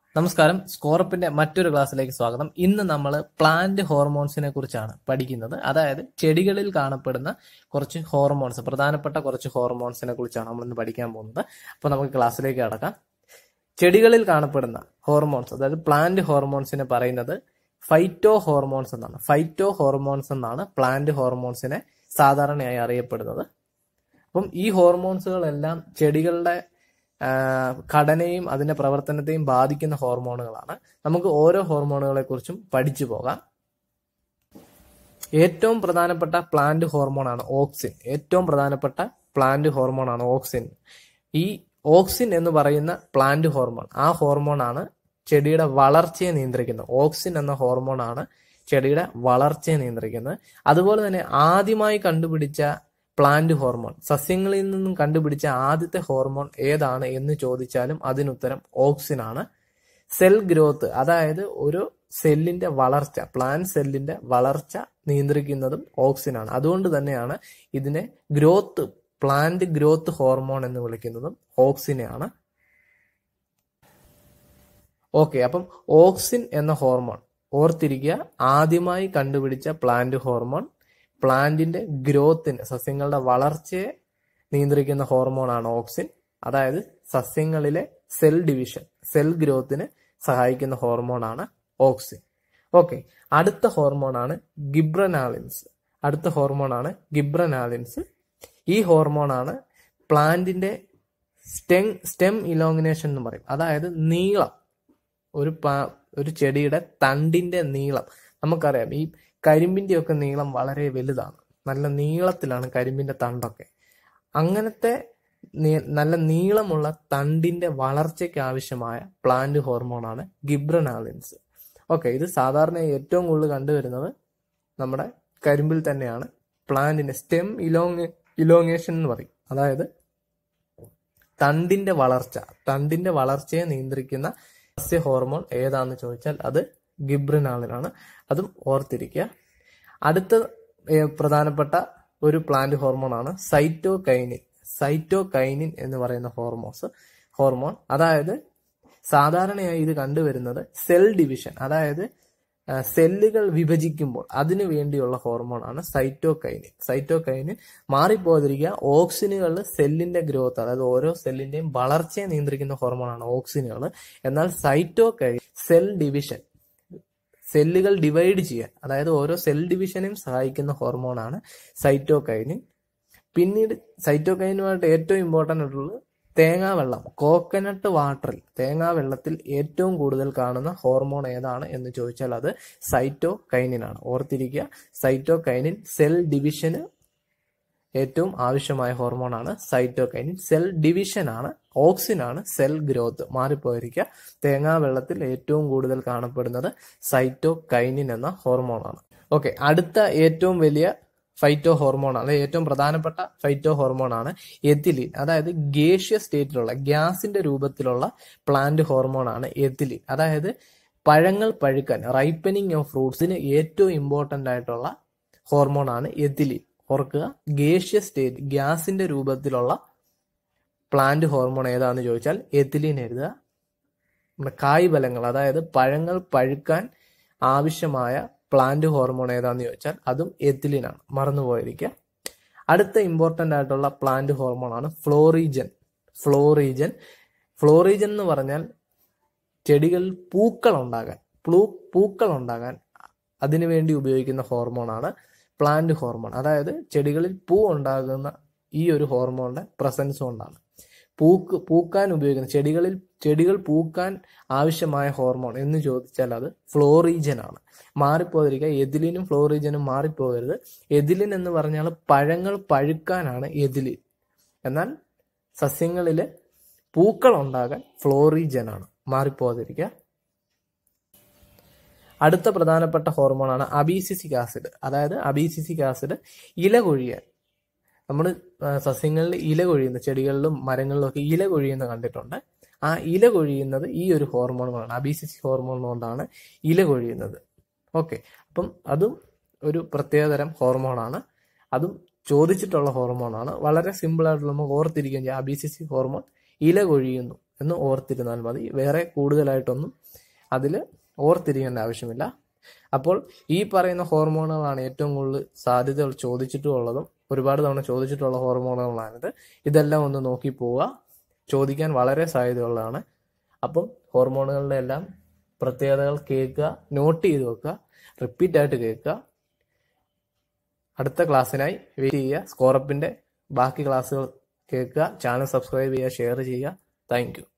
നമസ്കാരം സ്കോറപ്പിന്റെ മറ്റൊരു ക്ലാസ്സിലേക്ക് സ്വാഗതം ഇന്ന് നമ്മൾ പ്ലാന്റ് ഹോർമോൺസിനെ കുറിച്ചാണ് പഠിക്കുന്നത് അതായത് ചെടികളിൽ കാണപ്പെടുന്ന കുറച്ച് ഹോർമോൺസ് പ്രധാനപ്പെട്ട കുറച്ച് ഹോർമോൺസിനെ കുറിച്ചാണ് നമ്മൾ ഇന്ന് പഠിക്കാൻ പോകുന്നത് അപ്പോൾ നമുക്ക് ക്ലാസ്സിലേക്ക് കടക്കാം ചെടികളിൽ കാണപ്പെടുന്ന ഹോർമോൺസ് അതായത് പ്ലാന്റ് ഹോർമോൺസിനെ പറയുന്നത് ഫൈറ്റോ ഹോർമോൺസ് എന്നാണ് ഫൈറ്റോ ഹോർമോൺസ് എന്നാണ് പ്ലാന്റ് ഹോർമോൺസിനെ സാധാരണയായി അറിയപ്പെടുന്നത് അപ്പം ഈ ഹോർമോൺസുകളെല്ലാം ചെടികളുടെ ആ, ഘടനയും അതിന്റെ പ്രവർത്തനത്തെയും ബാധിക്കുന്ന ഹോർമോണുകളാണ് നമുക്ക് ഓരോ ഹോർമോണുകളെ കുറിച്ചും പഠിച്ചു പോകാം ഏറ്റവും പ്രധാനപ്പെട്ട പ്ലാന്റ് ഹോർമോണാണ് ഓക്സിൻ ഏറ്റവും പ്രധാനപ്പെട്ട പ്ലാന്റ് ഹോർമോണാണ് ഓക്സിൻ ഈ ഓക്സിൻ എന്ന് പറയുന്ന പ്ലാന്റ് ഹോർമോൺ ആ ഹോർമോണാണ് ചെടിയുടെ വളർച്ചയെ നിയന്ത്രിക്കുന്നത് ഓക്സിൻ എന്ന ഹോർമോണാണ് ചെടിയുടെ വളർച്ചയെ നിയന്ത്രിക്കുന്നത് അതുപോലെ തന്നെ ആദ്യമായി കണ്ടുപിടിച്ച പ്ലാന്റ് ഹോർമോൺ സസ്യങ്ങളിൽ നിന്നും കണ്ടുപിടിച്ച ആദ്യത്തെ ഹോർമോൺ ഏതാണ് എന്ന് ചോദിച്ചാലും അതിനുത്തരം ഓക്സിൻ ആണ് സെൽ ഗ്രോത്ത് അതായത് ഒരു സെല്ലിന്റെ വളർച്ച പ്ലാന്റ് സെല്ലിന്റെ വളർച്ച നിയന്ത്രിക്കുന്നതും ഓക്സിൻ ആണ് അതുകൊണ്ട് തന്നെയാണ് ഇതിനെ ഗ്രോത്ത് പ്ലാന്റ് ഗ്രോത്ത് ഹോർമോൺ എന്ന് വിളിക്കുന്നതും ഓക്സിനെയാണ് ഓക്കെ അപ്പം ഓക്സിൻ എന്ന ഹോർമോൺ ഓർത്തിരിക്കുക ആദ്യമായി കണ്ടുപിടിച്ച പ്ലാന്റ് ഹോർമോൺ പ്ലാന്റിന്റെ ഗ്രോത്തിന് സസ്യങ്ങളുടെ വളർച്ചയെ നിയന്ത്രിക്കുന്ന ഹോർമോണാണ് ഓക്സിൻ അതായത് സസ്യങ്ങളിലെ സെൽ ഡിവിഷൻ സെൽ ഗ്രോത്തിന് സഹായിക്കുന്ന ഹോർമോണാണ് ഓക്സിൻ ഓക്കെ അടുത്ത ഹോർമോണാണ് ഗിബ്രനാലിൻസ് അടുത്ത ഹോർമോണാണ് ഗിബ്രനാലിൻസ് ഈ ഹോർമോണാണ് പ്ലാന്റിന്റെ സ്റ്റെം സ്റ്റെം ഇലോങ്ങിനേഷൻ എന്ന് പറയും അതായത് നീളം ഒരു പാ- ഒരു ചെടിയുടെ തണ്ടിന്റെ നീളം നമുക്കറിയാം ഈ കരിമ്പിന്റെ ഒക്കെ നീളം വളരെ വലുതാണ് നല്ല നീളത്തിലാണ് കരിമ്പിന്റെ തണ്ടൊക്കെ അങ്ങനത്തെ നീ- നല്ല നീളമുള്ള തണ്ടിന്റെ വളർച്ചയ്ക്ക് ആവശ്യമായ പ്ലാന്റ് ഹോർമോണാണ് ഗിബ്രനാലിൻസ് ഓക്കെ ഇത് സാധാരണ ഏറ്റവും കൂടുതൽ കണ്ടുവരുന്നത് നമ്മുടെ കരിമ്പിൽ തന്നെയാണ് പ്ലാന്റിന്റെ സ്റ്റെം ഇലോങ് ഇലോങ്ങേഷൻ എന്ന് പറയും അതായത് തണ്ടിന്റെ വളർച്ച തണ്ടിന്റെ വളർച്ചയെ നിയന്ത്രിക്കുന്ന സസ്യ ഹോർമോൺ ഏതാന്ന് ചോദിച്ചാൽ അത് ഗിബ്രിനാളിനാണ് അതും ഓർത്തിരിക്കുക അടുത്ത ഏർ, പ്രധാനപ്പെട്ട ഒരു പ്ലാന്റ് ഹോർമോണാണ് സൈറ്റോകൈനിൻ സൈറ്റോകൈനിൻ എന്ന് പറയുന്ന ഹോർമോൺസ് ഹോർമോൺ അതായത് സാധാരണയായി ഇത് കണ്ടുവരുന്നത് സെൽ ഡിവിഷൻ അതായത് ആ, സെല്ലുകൾ വിഭജിക്കുമ്പോൾ അതിനു വേണ്ടിയുള്ള ഹോർമോണാണ് സൈറ്റോകൈനിൻ സൈറ്റോകൈനിൻ മാറിപ്പോതിരിക്കുക ഓക്സിനുകളിൽ സെല്ലിന്റെ ഗ്രോത്ത് അതായത് ഓരോ സെല്ലിന്റെയും വളർച്ചയെ നിയന്ത്രിക്കുന്ന ഹോർമോണാണ് ഓക്സിനുകൾ എന്നാൽ സൈറ്റോകൈനിൻ സെൽ ഡിവിഷൻ സെല്ലുകൾ ഡിവൈഡ് ചെയ്യാൻ അതായത് ഓരോ സെൽ ഡിവിഷനെയും സഹായിക്കുന്ന ഹോർമോണാണ് സൈറ്റോകൈനിൻ പിന്നീട് സൈറ്റോകൈനുമായിട്ട് ഏറ്റവും ഇമ്പോർട്ടൻ്റ് ആയിട്ടുള്ളത് തേങ്ങാവെള്ളം കോക്കനട്ട് വാട്ടറിൽ തേങ്ങാവെള്ളത്തിൽ ഏറ്റവും കൂടുതൽ കാണുന്ന ഹോർമോൺ ഏതാണ് എന്ന് ചോദിച്ചാൽ അത് സൈറ്റോകൈനിനാണ് ഓർത്തിരിക്കുക സൈറ്റോകൈനിൻ സെൽ ഡിവിഷന് ഏറ്റവും ആവശ്യമായ ഹോർമോണാണ് സൈറ്റോകൈനിൻ സെൽ ഡിവിഷൻ ആണ് ഓക്സിൻ ആണ് സെൽ ഗ്രോത്ത് മാറിപ്പോയിരിക്കുക തേങ്ങാവെള്ളത്തിൽ ഏറ്റവും കൂടുതൽ കാണപ്പെടുന്നത് സൈറ്റോകൈനിൻ എന്ന ഹോർമോണാണ് ഓക്കെ അടുത്ത ഏറ്റവും വലിയ ഫൈറ്റോ ഹോർമോൺ ആണ് ഏറ്റവും പ്രധാനപ്പെട്ട ഫൈറ്റോ ഹോർമോൺ ആണ് എത്തിലിൻ അതായത് ഗേഷ്യ സ്റ്റേറ്റിലുള്ള ഗ്യാസിന്റെ രൂപത്തിലുള്ള പ്ലാന്റ് ഹോർമോൺ ആണ് എത്തിലിൻ അതായത് പഴങ്ങൾ പഴുക്കാൻ റൈപ്പനിങ് ഓഫ് ഫ്രൂട്ട്സിന് ഏറ്റവും ഇമ്പോർട്ടന്റ് ആയിട്ടുള്ള ഹോർമോൺ ആണ് എത്തിലിൻ ഓർക്കുക ഗേഷ്യ സ്റ്റേറ്റ് ഗ്യാസിന്റെ രൂപത്തിലുള്ള പ്ലാന്റ് ഹോർമോൺ ഏതാന്ന് ചോദിച്ചാൽ എത്തിലിൻ എഴുതുക നമ്മുടെ കായ് ബലങ്ങൾ അതായത് പഴങ്ങൾ പഴുക്കാൻ ആവശ്യമായ പ്ലാന്റ് ഹോർമോൺ ഏതാന്ന് ചോദിച്ചാൽ അതും എത്തിലിനാണ് മറന്നുപോയിരിക്കുക അടുത്ത ഇമ്പോർട്ടന്റ് ആയിട്ടുള്ള പ്ലാന്റ് ഹോർമോൺ ആണ് ഫ്ലോറീജൻ ഫ്ലോറീജൻ ഫ്ലോറീജൻ എന്ന് പറഞ്ഞാൽ ചെടികളിൽ പൂക്കൾ ഉണ്ടാകാൻ പ്ലൂ പൂക്കൾ ഉണ്ടാകാൻ അതിനുവേണ്ടി ഉപയോഗിക്കുന്ന ഹോർമോണാണ് പ്ലാന്റ് ഹോർമോൺ അതായത് ചെടികളിൽ പൂ ഉണ്ടാകുന്ന ഈ ഒരു ഹോർമോണിന്റെ പ്രസൻസ് കൊണ്ടാണ് പൂക്ക് പൂക്കാൻ ഉപയോഗിക്കുന്ന ചെടികളിൽ ചെടികൾ പൂക്കാൻ ആവശ്യമായ ഹോർമോൺ എന്ന് ചോദിച്ചാൽ അത് ഫ്ലോറീജൻ ആണ് മാറിപ്പോതിരിക്കുക എതിലിനും ഫ്ലോറീജനും മാറിപ്പോകരുത് എതിലിൻ എന്ന് പറഞ്ഞാൽ പഴങ്ങൾ പഴുക്കാനാണ് എതിലിൻ എന്നാൽ സസ്യങ്ങളിൽ പൂക്കൾ ഉണ്ടാകാൻ ഫ്ലോറീജൻ ആണ് മാറിപ്പോകാതിരിക്കുക അടുത്ത പ്രധാനപ്പെട്ട ഹോർമോണാണ് അബീസിസിക് ആസിഡ് അതായത് അബീസിസിക് ആസിഡ് ഇല കൊഴിയാൻ നമ്മൾ സസ്യങ്ങളിൽ ഇല കൊഴിയുന്ന ചെടികളിലും മരങ്ങളിലും ഒക്കെ ഇല കൊഴിയുന്ന കണ്ടിട്ടുണ്ട് ആ ഇല കൊഴിയുന്നത് ഈ ഒരു ഹോർമോൺ കൊണ്ടാണ് അബീസിസിക് ഹോർമോൺ കൊണ്ടാണ് ഇല കൊഴിയുന്നത് ഓക്കെ അപ്പം അതും ഒരു പ്രത്യേകതരം ഹോർമോണാണ് അതും ചോദിച്ചിട്ടുള്ള ഹോർമോണാണ് വളരെ സിമ്പിൾ ആയിട്ട് നമുക്ക് ഓർത്തിരിക്കുകയും ചെയ്യാം അബിസിസി ഹോർമോൺ ഇല കൊഴിയുന്നു എന്ന് ഓർത്തിരുന്നാൽ മതി വേറെ കൂടുതലായിട്ടൊന്നും അതിൽ ഓർത്തിരിക്കേണ്ട ആവശ്യമില്ല അപ്പോൾ ഈ പറയുന്ന ഹോർമോണുകളാണ് ഏറ്റവും കൂടുതൽ സാധ്യതകൾ ചോദിച്ചിട്ടുള്ളതും ഒരുപാട് തവണ ചോദിച്ചിട്ടുള്ള ഹോർമോണുകളാണിത് ഇതെല്ലാം ഒന്ന് നോക്കി പോവുക ചോദിക്കാൻ വളരെ സാധ്യതയുള്ളതാണ് അപ്പം ഹോർമോണുകളുടെ എല്ലാം പ്രത്യേകതകൾ കേൾക്കുക നോട്ട് ചെയ്ത് വെക്കുക റിപ്പീറ്റ് ആയിട്ട് കേൾക്കുക അടുത്ത ക്ലാസ്സിനായി വെയിറ്റ് ചെയ്യുക സ്കോറപ്പിന്റെ ബാക്കി ക്ലാസ്സുകൾ കേൾക്കുക ചാനൽ സബ്സ്ക്രൈബ് ചെയ്യുക ഷെയർ ചെയ്യുക താങ്ക്